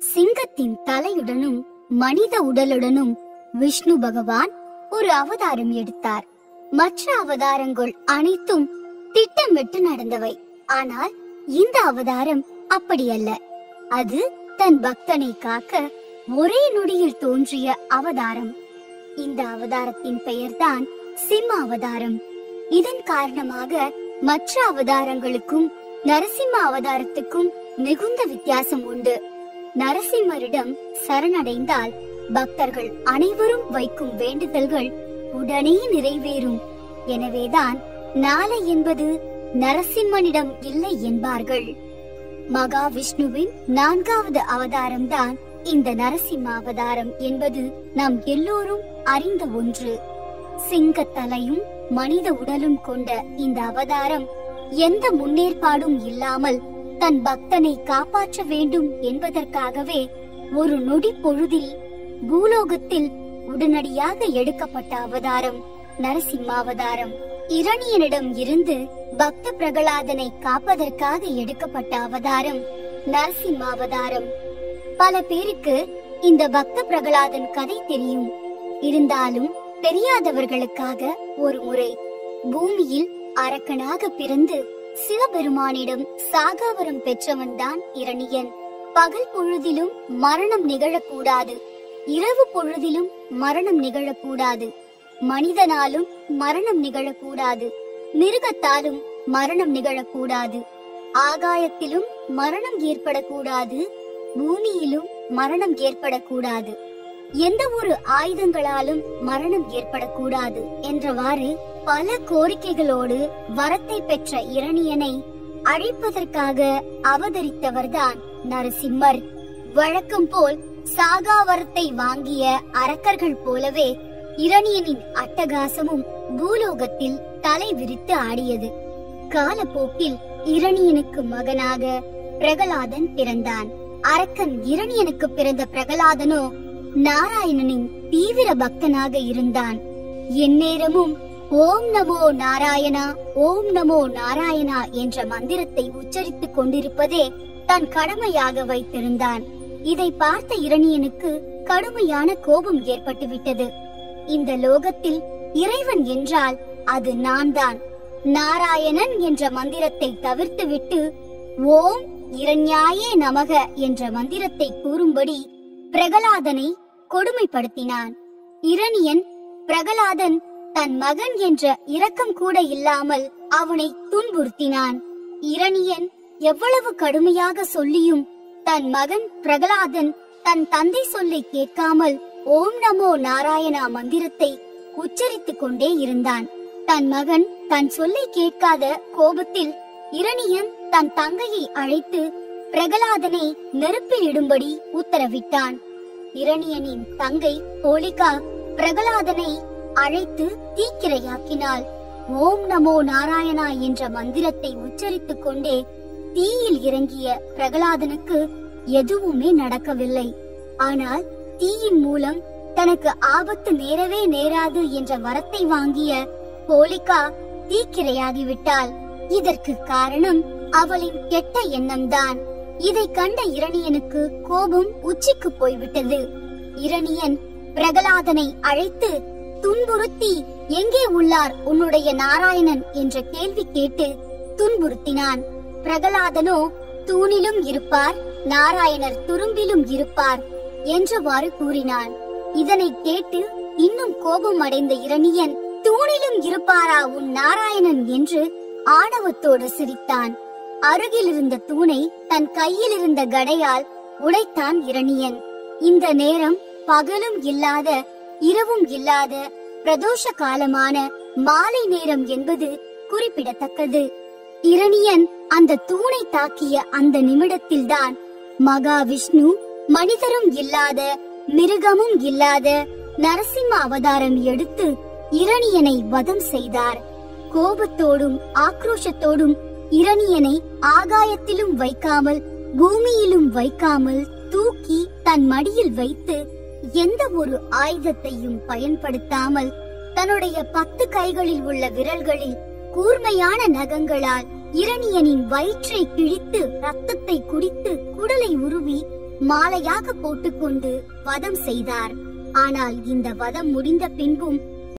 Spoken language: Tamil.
சிங்கத்தின் தலையுடனும் மனித உடலுடனும் விஷ்ணு பகவான் ஒரு அவதாரம் எடுத்தார் மற்ற அவதாரங்கள் அனைத்தும் திட்டமிட்டு நடந்தவை ஆனால் இந்த அவதாரம் அப்படியல்ல அது தன் பக்தனை காக்க ஒரே நொடியில் தோன்றிய அவதாரம் இந்த அவதாரத்தின் பெயர்தான் சிம்ம அவதாரம் இதன் காரணமாக மற்ற அவதாரங்களுக்கும் நரசிம்ம அவதாரத்துக்கும் மிகுந்த வித்தியாசம் உண்டு நரசிம்மரிடம் சரணடைந்தால் பக்தர்கள் அனைவரும் வைக்கும் வேண்டுதல்கள் உடனே நிறைவேறும் எனவேதான் நாளை என்பது நரசிம்மனிடம் இல்லை என்பார்கள் மகாவிஷ்ணுவின் நான்காவது அவதாரம்தான் இந்த நரசிம்ம அவதாரம் என்பது நாம் எல்லோரும் அறிந்த ஒன்று சிங்கத்தலையும் மனித உடலும் கொண்ட இந்த அவதாரம் எந்த முன்னேற்பாடும் இல்லாமல் தன் பக்தனை காப்பாற்ற வேண்டும் என்பதற்காகவே ஒரு நொடி பொழுதில் பூலோகத்தில் உடனடியாக எடுக்கப்பட்ட அவதாரம் நரசிம்மாவதாரம் இரணியனிடம் இருந்து பக்த பிரகலாதனை காப்பதற்காக எடுக்கப்பட்ட அவதாரம் நரசிம்மாவதாரம் பல பேருக்கு இந்த பக்த பிரகலாதன் கதை தெரியும் இருந்தாலும் தெரியாதவர்களுக்காக ஒரு முறை பூமியில் அரக்கனாக பிறந்து சிவபெருமானிடம் சாகாவரம் பெற்றவன்தான் இரணியன் பகல் பொழுதிலும் மரணம் நிகழக்கூடாது இரவு பொழுதிலும் மரணம் நிகழக்கூடாது மனிதனாலும் மரணம் நிகழக்கூடாது மிருகத்தாலும் மரணம் நிகழக்கூடாது ஆகாயத்திலும் மரணம் ஏற்படக்கூடாது பூமியிலும் மரணம் ஏற்படக்கூடாது எந்த ஒரு ஆயுதங்களாலும் மரணம் ஏற்படக்கூடாது என்றவாறு பல கோரிக்கைகளோடு வரத்தை பெற்ற இரணியனை அழைப்பதற்காக அவதரித்தவர்தான் நரசிம்மர் வழக்கம் போல் சாகாவரத்தை வாங்கிய அரக்கர்கள் போலவே இரணியனின் அட்டகாசமும் பூலோகத்தில் தலை விரித்து ஆடியது காலப்போக்கில் இரணியனுக்கு மகனாக பிரகலாதன் பிறந்தான் அரக்கன் இரணியனுக்கு பிறந்த பிரகலாதனோ நாராயணனின் தீவிர பக்தனாக இருந்தான் எந்நேரமும் ஓம் நமோ நாராயணா ஓம் நமோ நாராயணா என்ற மந்திரத்தை உச்சரித்துக் கொண்டிருப்பதே தன் கடமையாக வைத்திருந்தான் இதை பார்த்த இரணியனுக்கு கடுமையான கோபம் ஏற்பட்டுவிட்டது இந்த லோகத்தில் இறைவன் என்றால் அது நான் தான் நாராயணன் என்ற மந்திரத்தை தவிர்த்துவிட்டு ஓம் இரண்யாயே நமக என்ற மந்திரத்தை கூறும்படி பிரகலாதனை கொடுமைப்படுத்தினான் இரணியன் பிரகலாதன் தன் மகன் என்ற இரக்கம் கூட இல்லாமல் அவனை துன்புறுத்தினான் இரணியன் எவ்வளவு கடுமையாக சொல்லியும் தன் மகன் பிரகலாதன் தன் தந்தை சொல்லை கேட்காமல் ஓம் நமோ நாராயணா மந்திரத்தை உச்சரித்துக் கொண்டே இருந்தான் தன் மகன் தன் சொல்லை கேட்காத கோபத்தில் இரணியன் தன் தங்கையை அழைத்து பிரகலாதனை நெருப்பில் இடும்படி உத்தரவிட்டான் இரணியனின் தங்கை போலிகா பிரகலாதனை அழைத்து தீக்கிரையாக்கினாள் ஓம் நமோ நாராயணா என்ற மந்திரத்தை உச்சரித்துக் கொண்டே தீயில் இறங்கிய பிரகலாதனுக்கு எதுவுமே நடக்கவில்லை ஆனால் தீயின் மூலம் தனக்கு ஆபத்து நேரவே நேராது என்ற வரத்தை வாங்கிய போலிகா தீக்கிரையாகிவிட்டாள் இதற்கு காரணம் அவளின் கெட்ட எண்ணம்தான் இதை கண்ட இரணியனுக்கு கோபம் உச்சிக்கு போய்விட்டது இரணியன் பிரகலாதனை அழைத்து துன்புறுத்தி எங்கே உள்ளார் உன்னுடைய நாராயணன் என்ற கேள்வி கேட்டு துன்புறுத்தினான் பிரகலாதனோ தூணிலும் இருப்பார் நாராயணர் துரும்பிலும் இருப்பார் என்றவாறு கூறினான் இதனை கேட்டு இன்னும் கோபம் அடைந்த இரணியன் தூணிலும் இருப்பாரா உன் நாராயணன் என்று ஆணவத்தோடு சிரித்தான் அருகில் இருந்த தூணை தன் கையில் இருந்த கடையால் உடைத்தான் இரணியன் இந்த நேரம் பகலும் இல்லாத இரவும் இல்லாத பிரதோஷ காலமான மாலை நேரம் என்பது குறிப்பிடத்தக்கது இரணியன் அந்த தூணை தாக்கிய அந்த நிமிடத்தில்தான் மகாவிஷ்ணு மனிதரும் இல்லாத மிருகமும் இல்லாத நரசிம்ம அவதாரம் எடுத்து இரணியனை வதம் செய்தார் கோபத்தோடும் ஆக்ரோஷத்தோடும் இரணியனை ஆகாயத்திலும் வைக்காமல் பூமியிலும் வைக்காமல் தூக்கி தன் மடியில் வைத்து எந்த ஒரு ஆயுதத்தையும் பயன்படுத்தாமல் தன்னுடைய பத்து கைகளில் உள்ள விரல்களில் கூர்மையான நகங்களால் இரணியனின் வயிற்றை கிழித்து ரத்தத்தை குடித்து குடலை உருவி மாலையாக போட்டுக்கொண்டு வதம் செய்தார் ஆனால் இந்த வதம் முடிந்த பின்பும்